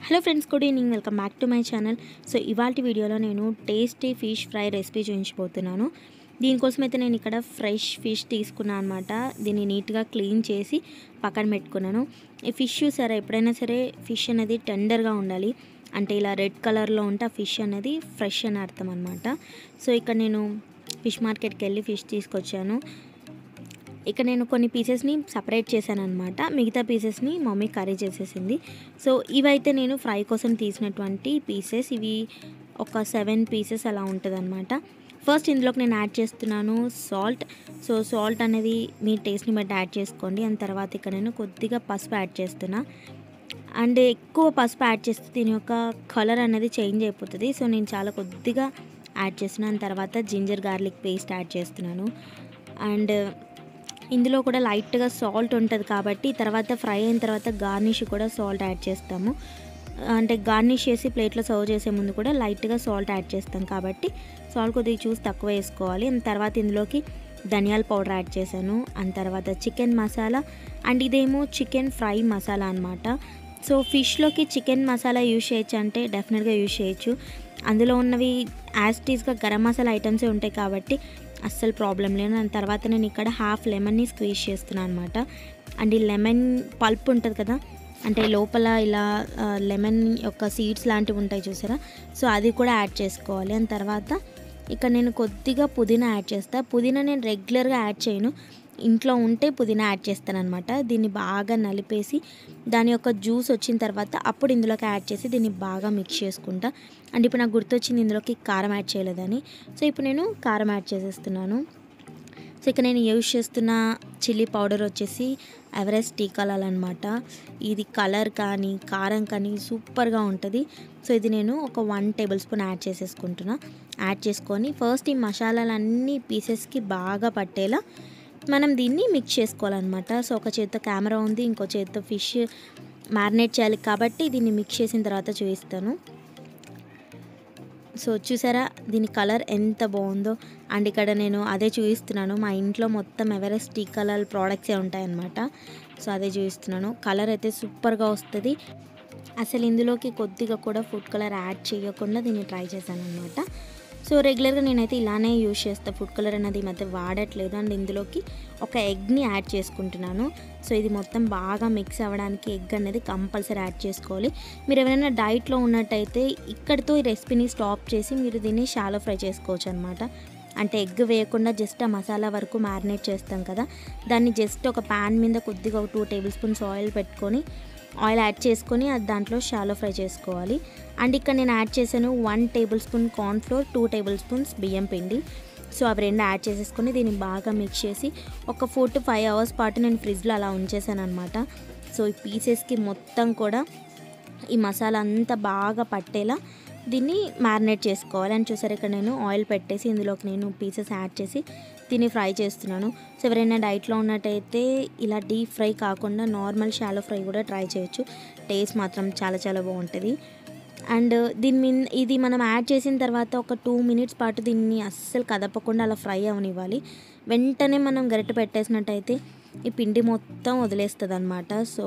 hello friends good evening welcome back to my channel so ఇవాళ వీడియోలో నేను tasty fish fry recipe చూపించబోతున్నాను దీనికోసం అయితే నేను ఇక్కడ ఫ్రెష్ ఫిష్ తీసుకున్నాను అనమాట దీన్ని నీట్గా క్లీన్ చేసి పక్కన పెట్టుకున్నాను ఈ ఫిష్ సరే ఎప్పుడైనా సరే ఫిష్ అనేది టెండర్గా ఉండాలి అంటే ఇలా రెడ్ కలర్లో ఉంటే ఆ ఫిష్ అనేది ఫ్రెష్ అని అర్థం అనమాట సో ఇక్కడ నేను ఫిష్ మార్కెట్కి వెళ్ళి ఫిష్ తీసుకొచ్చాను ఇక నేను కొన్ని పీసెస్ని సపరేట్ చేశాను అనమాట మిగతా పీసెస్ని మమ్మీ కర్రీ చేసేసింది సో ఇవైతే నేను ఫ్రై కోసం తీసినటువంటి పీసెస్ ఇవి ఒక సెవెన్ పీసెస్ అలా ఉంటుంది ఫస్ట్ ఇందులోకి నేను యాడ్ చేస్తున్నాను సాల్ట్ సో సాల్ట్ అనేది మీ టేస్ట్ని బట్టి యాడ్ చేసుకోండి అండ్ తర్వాత ఇక్కడ నేను కొద్దిగా పసుపు యాడ్ చేస్తున్నా అండ్ ఎక్కువ పసుపు యాడ్ చేస్తే దీని యొక్క కలర్ అనేది చేంజ్ అయిపోతుంది సో నేను చాలా కొద్దిగా యాడ్ చేస్తున్నాను తర్వాత జింజర్ గార్లిక్ పేస్ట్ యాడ్ చేస్తున్నాను అండ్ ఇందులో కూడా లైట్గా సాల్ట్ ఉంటుంది కాబట్టి తర్వాత ఫ్రై అయిన తర్వాత గార్నిష్ కూడా సాల్ట్ యాడ్ చేస్తాము అంటే గార్నిష్ చేసి ప్లేట్లో సర్వ్ చేసే ముందు కూడా లైట్గా సాల్ట్ యాడ్ చేస్తాం కాబట్టి సాల్ట్ కొద్దిగా చూసి తక్కువ వేసుకోవాలి అండ్ తర్వాత ఇందులోకి ధనియాల పౌడర్ యాడ్ చేశాను అండ్ తర్వాత చికెన్ మసాలా అండ్ ఇదేమో చికెన్ ఫ్రై మసాలా అనమాట సో ఫిష్లోకి చికెన్ మసాలా యూజ్ చేయొచ్చు అంటే డెఫినెట్గా యూజ్ చేయొచ్చు అందులో ఉన్నవి యాస్టీస్గా గరం మసాలా ఐటమ్సే ఉంటాయి కాబట్టి అస్సలు ప్రాబ్లం లేదు దాని తర్వాత నేను ఇక్కడ హాఫ్ లెమన్ని స్క్వీజ్ చేస్తున్నాను అనమాట అండ్ ఈ లెమన్ పల్ప్ ఉంటుంది కదా అంటే లోపల ఇలా లెమన్ యొక్క సీడ్స్ లాంటివి ఉంటాయి చూసారా సో అది కూడా యాడ్ చేసుకోవాలి అండ్ తర్వాత ఇక్కడ నేను కొద్దిగా పుదీనా యాడ్ చేస్తాను పుదీనా నేను రెగ్యులర్గా యాడ్ చేయను ఇంట్లో ఉంటే పుదీనా యాడ్ చేస్తాను అనమాట దీన్ని బాగా నలిపేసి దాని యొక్క జ్యూస్ వచ్చిన తర్వాత అప్పుడు ఇందులోకి యాడ్ చేసి దీన్ని బాగా మిక్స్ చేసుకుంటా అండ్ ఇప్పుడు నాకు గుర్తొచ్చింది ఇందులోకి కారం యాడ్ చేయలేదని సో ఇప్పుడు నేను కారం యాడ్ చేసేస్తున్నాను సో ఇక నేను యూజ్ చేస్తున్న చిల్లీ పౌడర్ వచ్చేసి ఎవరెస్ట్ టీ కలర్ అనమాట ఇది కలర్ కానీ కారం కానీ సూపర్గా ఉంటుంది సో ఇది నేను ఒక వన్ టేబుల్ స్పూన్ యాడ్ చేసేసుకుంటున్నా యాడ్ చేసుకొని ఫస్ట్ ఈ మసాలాలన్నీ పీసెస్కి బాగా పట్టేలా మనం దీన్ని మిక్స్ చేసుకోవాలన్నమాట సో ఒక చేత్తో కెమెరా ఉంది ఇంకో చేత్తో ఫిష్ మ్యారినేట్ చేయాలి కాబట్టి దీన్ని మిక్స్ చేసిన తర్వాత చూపిస్తాను సో చూసారా దీని కలర్ ఎంత బాగుందో అండ్ ఇక్కడ నేను అదే చూపిస్తున్నాను మా ఇంట్లో మొత్తం ఎవరెస్ట్ టీ కలర్ ప్రోడక్ట్సే ఉంటాయన్నమాట సో అదే చూపిస్తున్నాను కలర్ అయితే సూపర్గా వస్తుంది అసలు ఇందులోకి కొద్దిగా కూడా ఫుడ్ కలర్ యాడ్ చేయకుండా దీన్ని ట్రై చేశాను అనమాట సో రెగ్యులర్గా నేనైతే ఇలానే యూజ్ చేస్తాను ఫుడ్ కలర్ అనేది ఈ మధ్య వాడట్లేదు అండ్ ఇందులోకి ఒక ఎగ్ని యాడ్ చేసుకుంటున్నాను సో ఇది మొత్తం బాగా మిక్స్ అవ్వడానికి ఎగ్ అనేది కంపల్సరీ యాడ్ చేసుకోవాలి మీరు ఎవరైనా డైట్లో ఉన్నట్టయితే ఇక్కడితో ఈ రెసిపీని స్టాప్ చేసి మీరు దీన్ని షాలో ఫ్రై చేసుకోవచ్చు అనమాట అంటే ఎగ్ వేయకుండా జస్ట్ ఆ మసాలా వరకు మ్యారినేట్ చేస్తాం కదా దాన్ని జస్ట్ ఒక ప్యాన్ మీద కొద్దిగా ఒక టూ టేబుల్ స్పూన్స్ ఆయిల్ పెట్టుకొని ఆయిల్ యాడ్ చేసుకొని అది దాంట్లో షాలో ఫ్రై చేసుకోవాలి అండ్ ఇక్కడ నేను యాడ్ చేశాను one table spoon cornflour two table spoons బియ్యం పిండి సో అవి రెండు యాడ్ చేసేసుకొని దీన్ని బాగా మిక్స్ చేసి ఒక ఫోర్ టు ఫైవ్ అవర్స్ పాటు నేను ఫ్రిడ్జ్లో అలా ఉంచేసాను అనమాట సో ఈ పీసెస్కి మొత్తం కూడా ఈ మసాలా అంతా బాగా పట్టేలా దీన్ని మ్యారినేట్ చేసుకోవాలి అని చూసారు ఇక్కడ నేను ఆయిల్ పెట్టేసి ఇందులోకి నేను పీసెస్ యాడ్ చేసి దీన్ని ఫ్రై చేస్తున్నాను సో ఎవరైనా డైట్లో ఉన్నట్టయితే ఇలా డీప్ ఫ్రై కాకుండా నార్మల్ షాలో ఫ్రై కూడా ట్రై చేయొచ్చు టేస్ట్ మాత్రం చాలా చాలా బాగుంటుంది అండ్ దీని మీద ఇది మనం యాడ్ చేసిన తర్వాత ఒక టూ మినిట్స్ పాటు దీన్ని అస్సలు కదపకుండా అలా ఫ్రై అవనివ్వాలి వెంటనే మనం గరిటె పెట్టేసినట్టయితే ఈ పిండి మొత్తం వదిలేస్తుంది అనమాట సో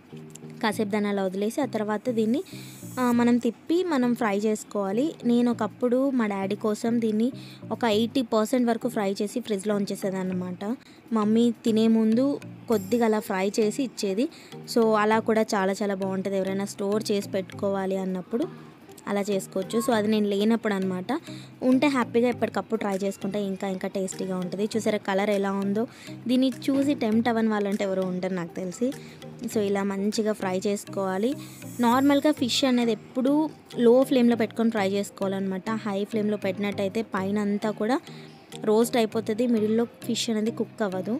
కాసేపు దాన్ని అలా వదిలేసి ఆ తర్వాత దీన్ని మనం తిప్పి మనం ఫ్రై చేసుకోవాలి నేను ఒకప్పుడు మా డాడీ కోసం దీన్ని ఒక ఎయిటీ పర్సెంట్ వరకు ఫ్రై చేసి ఫ్రిడ్జ్లో ఉంచేసేది అనమాట మమ్మీ తినే ముందు కొద్దిగా అలా ఫ్రై చేసి ఇచ్చేది సో అలా కూడా చాలా చాలా బాగుంటుంది ఎవరైనా స్టోర్ చేసి పెట్టుకోవాలి అన్నప్పుడు అలా చేసుకోవచ్చు సో అది నేను లేనప్పుడు అనమాట ఉంటే హ్యాపీగా ఎప్పటికప్పుడు ట్రై చేసుకుంటే ఇంకా ఇంకా టేస్టీగా ఉంటుంది చూసారా కలర్ ఎలా ఉందో దీన్ని చూసి టెంప్ట్ అవ్వని వాళ్ళంటే ఎవరు ఉండరు నాకు తెలిసి సో ఇలా మంచిగా ఫ్రై చేసుకోవాలి నార్మల్గా ఫిష్ అనేది ఎప్పుడూ లో ఫ్లేమ్లో పెట్టుకొని ఫ్రై చేసుకోవాలన్నమాట హై ఫ్లేమ్లో పెట్టినట్టయితే పైన అంతా కూడా రోస్ట్ అయిపోతుంది మిడిల్లో ఫిష్ అనేది కుక్ అవ్వదు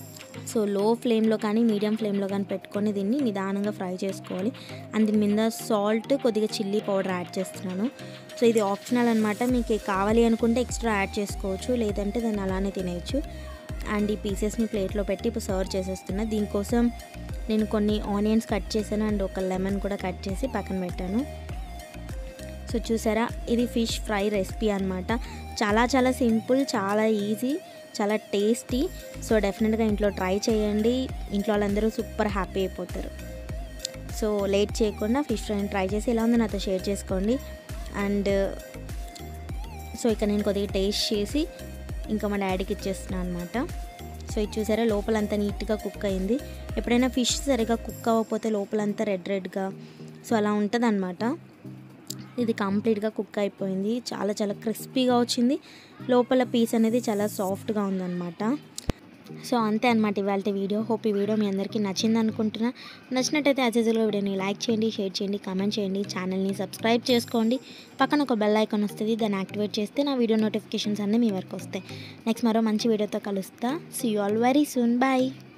సో లో ఫ్లేమ్లో కానీ మీడియం ఫ్లేమ్లో కానీ పెట్టుకొని దీన్ని నిదానంగా ఫ్రై చేసుకోవాలి అండ్ దీని మీద సాల్ట్ కొద్దిగా చిల్లీ పౌడర్ యాడ్ చేస్తున్నాను సో ఇది ఆప్షనల్ అనమాట మీకు కావాలి అనుకుంటే ఎక్స్ట్రా యాడ్ చేసుకోవచ్చు లేదంటే దాన్ని అలానే తినేయచ్చు అండ్ ఈ పీసెస్ని ప్లేట్లో పెట్టి ఇప్పుడు సర్వ్ చేసేస్తున్నా దీనికోసం నేను కొన్ని ఆనియన్స్ కట్ చేశాను అండ్ ఒక లెమన్ కూడా కట్ చేసి పక్కన పెట్టాను సో చూసారా ఇది ఫిష్ ఫ్రై రెసిపీ అనమాట చాలా చాలా సింపుల్ చాలా ఈజీ చాలా టేస్టీ సో డెఫినెట్గా ఇంట్లో ట్రై చేయండి ఇంట్లో వాళ్ళందరూ సూపర్ హ్యాపీ అయిపోతారు సో సో లేట్ చేయకుండా ఫిష్ ఫ్రైని ట్రై చేసి ఎలా ఉందో నాతో షేర్ చేసుకోండి అండ్ సో ఇక్కడ నేను కొద్దిగా టేస్ట్ చేసి ఇంకా మా డాడీకి ఇచ్చేస్తున్నాను అనమాట సో ఇది చూసారా లోపలంతా నీట్గా కుక్ అయింది ఎప్పుడైనా ఫిష్ సరిగా కుక్ అవ్వకపోతే లోపలంతా రెడ్ రెడ్గా సో అలా ఉంటుంది అనమాట ఇది కంప్లీట్గా కుక్ అయిపోయింది చాలా చాలా క్రిస్పీగా వచ్చింది లోపల పీస్ అనేది చాలా సాఫ్ట్గా ఉందన్నమాట సో అంతే అనమాట ఇవాళ వీడియో హోప్ ఈ వీడియో మీ అందరికీ నచ్చింది అనుకుంటున్నా నచ్చినట్టయితే యాజ్ యూజువల్గా వీడియోని లైక్ చేయండి షేర్ చేయండి కామెంట్ చేయండి ఛానల్ని సబ్స్క్రైబ్ చేసుకోండి పక్కన ఒక బెల్ ఐకాన్ వస్తుంది దాన్ని యాక్టివేట్ చేస్తే నా వీడియో నోటిఫికేషన్స్ అన్నీ మీ వరకు వస్తాయి నెక్స్ట్ మరో మంచి వీడియోతో కలుస్తా see you all very soon bye